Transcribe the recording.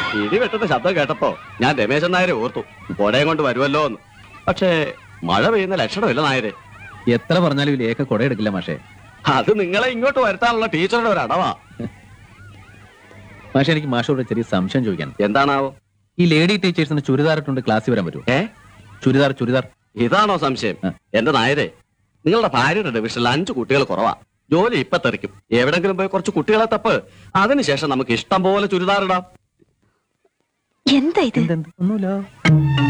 ഇടി വെട്ടുന്ന ശബ്ദം കേട്ടപ്പോ ഞാൻ രമേശൻ നായരെ ഓർത്തു കൊടയും കൊണ്ട് വരുമല്ലോ എന്ന് പക്ഷേ മഴ പെയ്യുന്ന ലക്ഷണമില്ല നായരെ എത്ര പറഞ്ഞാലും ഈ ലേഖ കൊട എടുക്കില്ല മാഷേ അത് നിങ്ങളെ ഇങ്ങോട്ട് വരുത്താനുള്ള ടീച്ചറുടെ ഒരു അടവാ മാഷെ എനിക്ക് മാഷോട് ചെറിയ സംശയം ചോദിക്കാൻ എന്താണാവോ ഈ ലേഡി ടീച്ചേഴ്സിന് ചുരിദാർ ഇട്ടുകൊണ്ട് ക്ലാസ്സിൽ വരാൻ പറ്റുമോ ഏ ചുരിദാർ ചുരിദാർ ഇതാണോ സംശയം ആ. എന്റെ നായരെ നിങ്ങളുടെ ഭാര്യയുടെ ഡിവിഷനിൽ അഞ്ചു കുട്ടികൾ കുറവാ ജോലി ഇപ്പൊ തെറിക്കും എവിടെങ്കിലും പോയി കുറച്ച് കുട്ടികളെ തപ്പ് അതിനുശേഷം നമുക്ക് ഇഷ്ടം പോലെ ചുരിദാർ ഇടാം എന്താ ഇത് എന്തെന്ത് ഒന്നുമില്ല